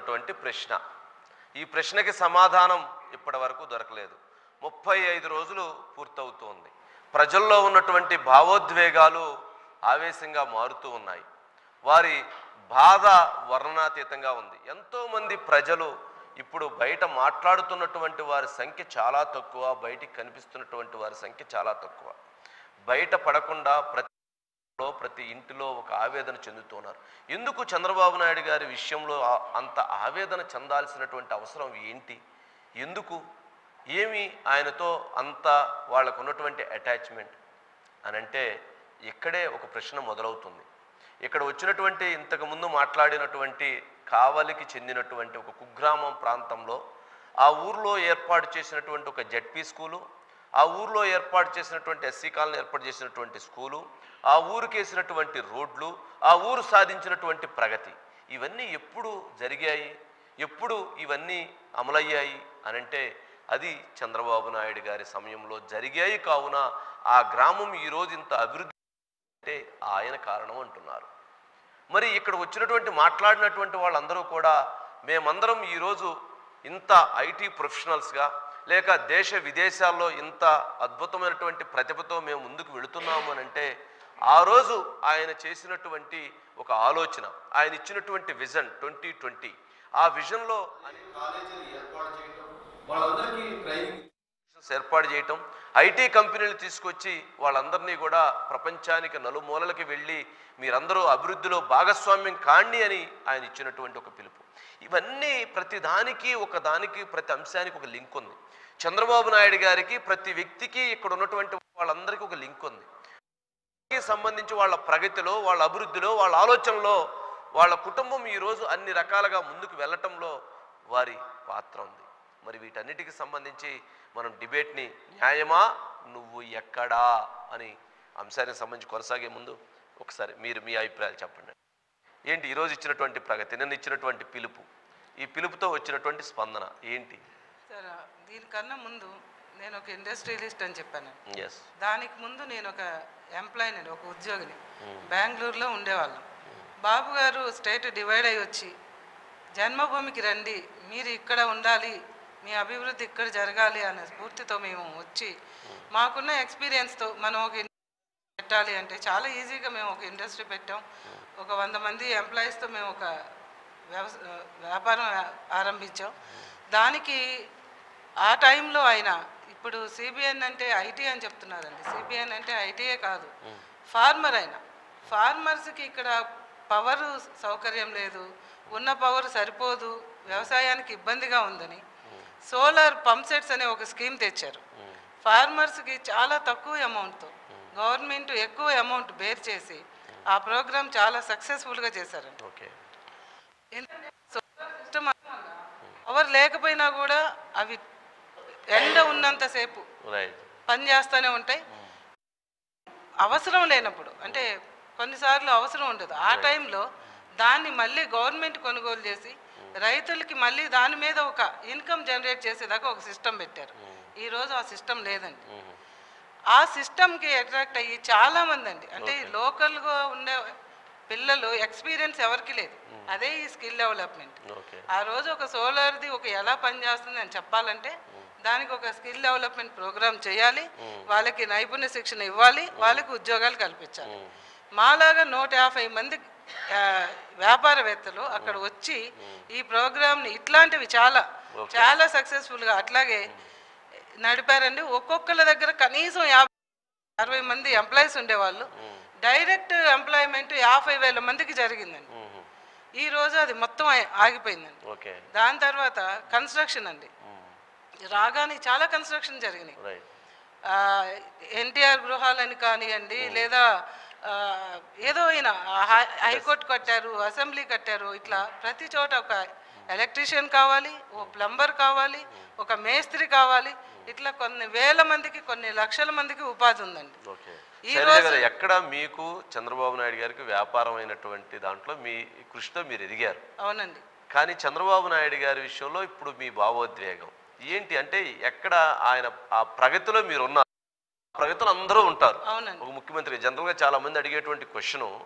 ఉన్నటువంటి ప్రశ్న ఈ ప్రశ్నకి సమాధానం ఇప్పటి వరకు దొరకలేదు ముప్పై ఐదు రోజులు పూర్తవుతోంది ప్రజల్లో ఉన్నటువంటి భావోద్వేగాలు ఆవేశంగా మారుతూ ఉన్నాయి వారి బాధ వర్ణనాతీతంగా ఉంది ఎంతోమంది ప్రజలు ఇప్పుడు బయట మాట్లాడుతున్నటువంటి వారి సంఖ్య చాలా తక్కువ బయటికి కనిపిస్తున్నటువంటి వారి సంఖ్య చాలా తక్కువ బయట పడకుండా ప్రతి లో ప్రతి ఇంటిలో ఒక ఆవేదన చెందుతున్నారు ఎందుకు చంద్రబాబు నాయుడు గారి విషయంలో ఆ- అంత ఆవేదన చెందాల్సినటువంటి అవసరం ఏంటి ఎందుకు ఏమి ఆయనతో అంత వాళ్ళకు ఉన్నటువంటి అటాచ్మెంట్ అని అంటే ఇక్కడే ఒక ప్రశ్న మొదలవుతుంది ఇక్కడ వచ్చినటువంటి ఇంతకుముందు మాట్లాడినటువంటి కావలికి చెందినటువంటి ఒక కుగ్రామం ప్రాంతంలో ఆ ఊర్లో ఏర్పాటు చేసినటువంటి ఒక జడ్పీ స్కూలు ఆ ఊర్లో ఏర్పాటు చేసినటువంటి ఎస్సీ కాలనీ ఏర్పాటు చేసినటువంటి స్కూలు ఆ ఊరికి వేసినటువంటి రోడ్లు ఆ ఊరు సాధించినటువంటి ప్రగతి ఇవన్నీ ఎప్పుడు జరిగాయి ఎప్పుడు ఇవన్నీ అమలయ్యాయి అనంటే అది చంద్రబాబు నాయుడు గారి సమయంలో జరిగాయి కావున ఆ గ్రామం ఈరోజు ఇంత అభివృద్ధి అంటే ఆయన కారణం అంటున్నారు మరి ఇక్కడ వచ్చినటువంటి మాట్లాడినటువంటి వాళ్ళందరూ కూడా మేమందరం ఈరోజు ఇంత ఐటీ ప్రొఫెషనల్స్గా లేక దేశ విదేశాల్లో ఇంత అద్భుతమైనటువంటి ప్రతిభతో మేము ముందుకు వెళుతున్నాము అని అంటే ఆ రోజు ఆయన చేసినటువంటి ఒక ఆలోచన ఆయన ఇచ్చినటువంటి విజన్ ట్వంటీ ట్వంటీ ఆ విజన్లో కాలేజీలు ఏర్పాటు చేయటం వాళ్ళందరికీ ట్రైనింగ్ ఇన్స్టిట్యూషన్స్ ఏర్పాటు చేయటం ఐటీ కంపెనీలు తీసుకొచ్చి వాళ్ళందరినీ కూడా ప్రపంచానికి నలుమూలలకి వెళ్ళి మీరందరూ అభివృద్ధిలో భాగస్వామ్యం కాండి అని ఆయన ఇచ్చినటువంటి ఒక పిలుపు ఇవన్నీ ప్రతి దానికి ఒక దానికి ప్రతి అంశానికి ఒక లింక్ ఉంది చంద్రబాబు నాయుడు గారికి ప్రతి వ్యక్తికి ఇక్కడ ఉన్నటువంటి వాళ్ళందరికీ ఒక లింక్ ఉంది కి సంబంధించి వాళ్ళ ప్రగతిలో వాళ్ళ అభివృద్ధిలో వాళ్ళ ఆలోచనలో వాళ్ళ కుటుంబం ఈరోజు అన్ని రకాలుగా ముందుకు వెళ్ళటంలో వారి పాత్ర ఉంది మరి వీటన్నిటికి సంబంధించి మనం డిబేట్ని న్యాయమా నువ్వు ఎక్కడా అని అంశానికి సంబంధించి కొనసాగే ముందు ఒకసారి మీరు మీ అభిప్రాయాలు చెప్పండి ఏంటి ఈరోజు ఇచ్చినటువంటి ప్రగతి నిన్న ఇచ్చినటువంటి పిలుపు ఈ పిలుపుతో వచ్చినటువంటి స్పందన ఏంటి సార్ దీనికన్నా ముందు నేను ఒక ఇండస్ట్రియలిస్ట్ అని చెప్పాను ఎస్ దానికి ముందు నేను ఒక ఎంప్లాయీని ఒక ఉద్యోగిని బెంగళూరులో ఉండేవాళ్ళం బాబు గారు స్టేట్ డివైడ్ అయ్యి వచ్చి జన్మభూమికి రండి మీరు ఇక్కడ ఉండాలి మీ అభివృద్ధి ఇక్కడ జరగాలి అనే స్ఫూర్తితో మేము వచ్చి మాకున్న ఎక్స్పీరియన్స్తో మనం ఒక ఇండస్ట్రీ పెట్టాలి అంటే చాలా ఈజీగా మేము ఒక ఇండస్ట్రీ పెట్టాం ఒక వంద మంది ఎంప్లాయీస్తో మేము ఒక వ్యవస వ్యాపారం ఆరంభించాం దానికి ఆ టైంలో ఆయన ఇప్పుడు సిబిఎన్ అంటే ఐటీ అని చెప్తున్నారండి సిబిఎన్ అంటే ఐటీయే కాదు ఫార్మర్ అయినా ఫార్మర్స్కి ఇక్కడ పవర్ సౌకర్యం లేదు ఉన్న పవర్ సరిపోదు వ్యవసాయానికి ఇబ్బందిగా ఉందని సోలార్ పంప్ సెట్స్ అనే ఒక స్కీమ్ తెచ్చారు ఫార్మర్స్కి చాలా తక్కువ అమౌంట్తో గవర్నమెంట్ ఎక్కువ అమౌంట్ బేర్ చేసి ఆ ప్రోగ్రామ్ చాలా సక్సెస్ఫుల్గా చేశారండి ఓకే సిస్టమ్ పవర్ లేకపోయినా కూడా అవి ఎండ ఉన్నంతసేపు రైట్ పని చేస్తూనే ఉంటాయి అవసరం లేనప్పుడు అంటే కొన్నిసార్లు అవసరం ఉండదు ఆ టైంలో దాన్ని మళ్ళీ గవర్నమెంట్ కొనుగోలు చేసి రైతులకి మళ్ళీ దాని మీద ఒక ఇన్కమ్ జనరేట్ చేసేదాకా ఒక సిస్టమ్ పెట్టారు ఈరోజు ఆ సిస్టమ్ లేదండి ఆ సిస్టమ్కి అట్రాక్ట్ అయ్యి చాలా మంది అండి అంటే లోకల్గా ఉండే పిల్లలు ఎక్స్పీరియన్స్ ఎవరికి లేదు అదే ఈ స్కిల్ డెవలప్మెంట్ ఓకే ఆ రోజు ఒక సోలార్ది ఒక ఎలా పనిచేస్తుంది అని చెప్పాలంటే దానికి ఒక స్కిల్ డెవలప్మెంట్ ప్రోగ్రామ్ చేయాలి వాళ్ళకి నైపుణ్య శిక్షణ ఇవ్వాలి వాళ్ళకి ఉద్యోగాలు కల్పించాలి మాలాగా నూట యాభై మంది ఆ, వ్యాపారవేత్తలు అక్కడ వచ్చి ఈ ప్రోగ్రామ్ని ఇట్లాంటివి చాలా చాలా సక్సెస్ఫుల్గా అట్లాగే నడిపారండి ఒక్కొక్కళ్ళ దగ్గర కనీసం యాభై అరవై మంది ఎంప్లాయీస్ ఉండేవాళ్ళు డైరెక్ట్ ఎంప్లాయ్మెంట్ యాభై వేల మందికి జరిగిందండి ఈ రోజు అది మొత్తం ఆగి- ఆగిపోయిందండి ఓకే దాని తర్వాత కన్స్ట్రక్షన్ అండి రాగానే చాలా కన్స్ట్రక్షన్ జరిగినాయి రైట్ ఎన్టీఆర్ గృహాలని కానివ్వండి లేదా ఆ, ఏదో అయినా హై- హైకోర్టు కట్టారు అసెంబ్లీ కట్టారు ఇట్లా ప్రతి చోట ఒక ఎలక్ట్రీషియన్ కావాలి ఓ ప్లంబర్ కావాలి ఒక మేస్త్రి కావాలి ఇట్లా కొన్ని వేల మందికి కొన్ని లక్షల మందికి ఉపాధి ఉందండి ఓకే ఈ శైలజ గారు ఎక్కడ మీకు చంద్రబాబు నాయుడు గారికి వ్యాపారం అయినటువంటి దాంట్లో మీ కృషితో మీరు ఎదిగారు అవునండి కానీ చంద్రబాబు నాయుడు గారి విషయంలో ఇప్పుడు మీ భావోద్వేగం ఏంటి అంటే ఎక్కడ ఆయన ఆ ప్రగతిలో మీరు ఉన్నారు ఆ ప్రగతిలో అందరూ ఉంటారు అవునండి ఒక ముఖ్యమంత్రి జనరల్గా చాలా మంది అడిగేటువంటి క్వశ్చన్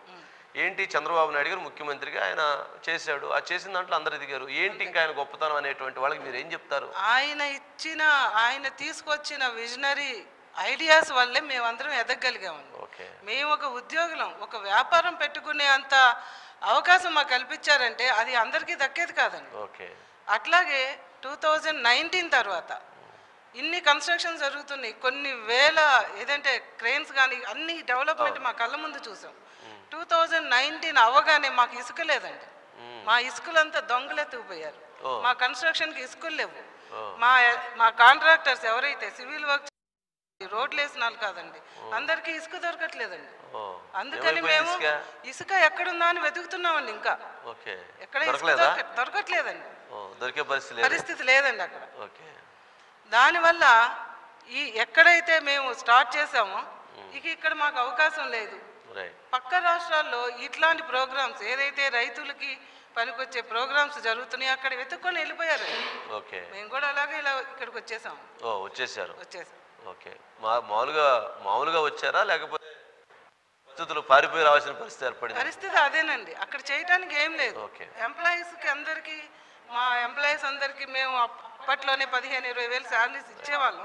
ఏంటి చంద్రబాబు నాయుడు గారు ముఖ్యమంత్రిగా ఆయన చేశాడు ఆ చేసిన దాంట్లో అందరు ఎదిగారు ఏంటి ఇంకా ఆయన గొప్పతనం అనేటువంటి వాళ్ళకి మీరు ఏం చెప్తారు ఆయన ఇచ్చిన ఆయన తీసుకొచ్చిన విజనరీ ఐడియాస్ వల్లే మేమందరం ఎదగలిగామండి ఓకే మేము ఒక ఉద్యోగులం ఒక వ్యాపారం పెట్టుకునే అంత అవకాశం మాకు కల్పించారంటే అది అందరికీ దక్కేది కాదండి ఓకే అట్లాగే టూ థౌజండ్ నైన్టీన్ తర్వాత ఇన్ని కన్స్ట్రక్షన్ జరుగుతున్నాయి కొన్ని వేల ఏదంటే క్రెయిన్స్ కానీ అన్ని డెవలప్మెంట్ మా కళ్ళ ముందు చూసాం టూ థౌజండ్ నైన్టీన్ అవ్వగానే మాకు ఇసుక లేదండి మా ఇసుకలంతా దొంగలెత్తుకుపోయారు ఓ. మా కన్స్ట్రక్షన్కి ఇసుకలు లేవు ఓ. మా మా కాంట్రాక్టర్స్ ఎవరైతే సివిల్ వర్క్ రోడ్లు వేసిన వాళ్ళు కాదండి అందరికీ ఇసుక దొరకట్లేదండి ఓ అందుకని ఏమైపోయింది మేము ఇసుక? ఇసుక ఎక్కడుందా అని వెతుకుతున్నామండి ఇంకా ఓకే ఎక్కడ ఇసుక దొరకలేదా దొరక- దొరకట్లేదండి ఓ, దొరికే పరిస్థితి లేదు పరిస్థితి లేదండి అక్కడ ఓకే దానివల్ల ఈ ఎక్కడైతే మేము స్టార్ట్ చేసామో ఇక ఇక్కడ మాకు అవకాశం లేదు రైట్ పక్క రాష్ట్రాల్లో ఇట్లాంటి ప్రోగ్రామ్స్ ఏదైతే రైతులకి పనికొచ్చే ప్రోగ్రామ్స్ జరుగుతున్నాయో అక్కడ వెతుక్కొని వెళ్ళిపోయారు ఓకే మేము కూడా అలాగే ఇలా ఇక్కడికి వచ్చేసాం ఓ వచ్చేసారు వచ్చేసాం ఓకే మా మామూలుగా మామూలుగా వచ్చారా లేకపోతే పరిస్థితులు పారిపోయి రావాల్సిన పరిస్థితి ఏర్పడింది పరిస్థితి అదేనండి అక్కడ చేయటానికి ఏం లేదు ఓకే. ఎంప్లాయీస్కి అందరికీ మా ఎంప్లాయీస్ అందరికీ మేము అప్- అప్పట్లోనే పదిహేను ఇరవై వేలు శాలరీస్ ఇచ్చేవాళ్ళం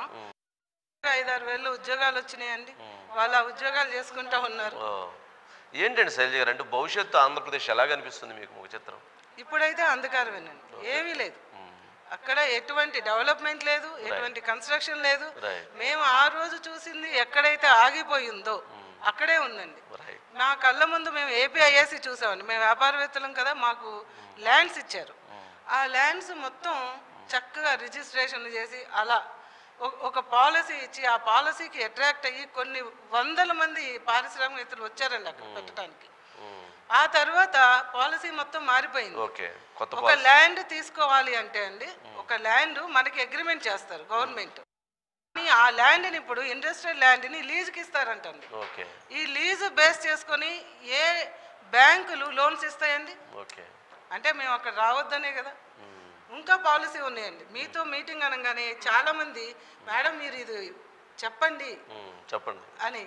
ఐదారు వేలు ఉద్యోగాలు వచ్చినాయండి వాళ్ళు ఆ ఉద్యోగాలు చేసుకుంటా ఉన్నారు ఓ ఏంటండి శైలజ గారు అంటే భవిష్యత్తు ఆంధ్రప్రదేశ్ ఎలా కనిపిస్తుంది మీకు ముఖ చిత్రం ఇప్పుడైతే అంధకారమేనండి ఏమీ లేదు అక్కడ ఎటువంటి డెవలప్మెంట్ లేదు ఎటువంటి కన్స్ట్రక్షన్ లేదు రైట్ మేము ఆ రోజు చూసింది ఎక్కడైతే ఆగిపోయిందో అక్కడే ఉందండి రైట్ మా కళ్ళ ముందు మేము ఏపీఐఏసి చూసామండి మేము వ్యాపారవేత్తలం కదా మాకు ల్యాండ్స్ ఇచ్చారు ఆ ల్యాండ్స్ మొత్తం చక్కగా రిజిస్ట్రేషన్ చేసి అలా ఒక- ఒక పాలసీ ఇచ్చి ఆ పాలసీకి అట్రాక్ట్ అయ్యి కొన్ని వందల మంది పారిశ్రామికవేత్తలు వచ్చారండి అక్కడ పెట్టడానికి ఆ తర్వాత పాలసీ మొత్తం మారిపోయింది ఓకే కొత్త ఒక ల్యాండ్ తీసుకోవాలి అంటే అండి ఒక ల్యాండ్ మనకి అగ్రిమెంట్ చేస్తారు గవర్నమెంట్ కానీ ఆ ల్యాండ్ని ఇప్పుడు ఇండస్ట్రియల్ ల్యాండ్ని లీజుకి ఇస్తారంటండి ఓకే ఈ లీజు బేస్ చేసుకొని ఏ బ్యాంకులు లోన్స్ ఇస్తాయండి ఓకే అంటే మేము అక్కడ రావద్దనే కదా ఇంకా పాలసీ ఉన్నాయండి మీతో మీటింగ్ అనగానే చాలా మంది మేడం మీరు ఇది చెప్పండి చెప్పండి అని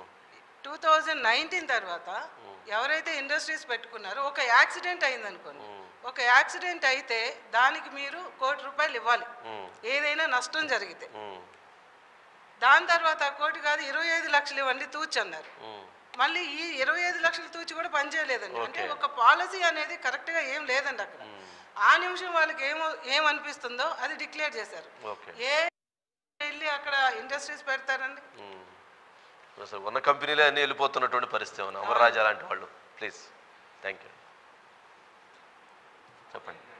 టూ థౌజండ్ నైన్టీన్ తర్వాత ఎవరైతే ఇండస్ట్రీస్ పెట్టుకున్నారో ఒక యాక్సిడెంట్ అయిందనుకోండి ఒక యాక్సిడెంట్ అయితే దానికి మీరు కోటి రూపాయలు ఇవ్వాలి మ్మ్. ఏదైనా నష్టం జరిగితే మ్మ్. దాని తర్వాత కోటి కాదు ఇరవై ఐదు లక్షలు ఇవ్వండి తూచి అన్నారు మ్మ్. మళ్ళీ ఈ ఇరవై ఐదు లక్షలు తూచి కూడా పనిచేయలేదండి అంటే ఒక పాలసీ అనేది కరెక్ట్గా ఏం లేదండి అక్కడ ఆ నిమిషం వాళ్ళకి ఏమో ఏమనిపిస్తుందో అది డిక్లేర్ చేశారు ఓకే ఏ వెళ్ళి అక్కడ ఇండస్ట్రీస్ పెడతారండి మ్మ్. అసలు ఉన్న కంపెనీలే అన్నీ వెళ్ళిపోతున్నటువంటి పరిస్థితి ఉంది అమర్రాజా లాంటి వాళ్ళు ప్లీజ్ థ్యాంక్ యూ చెప్పండి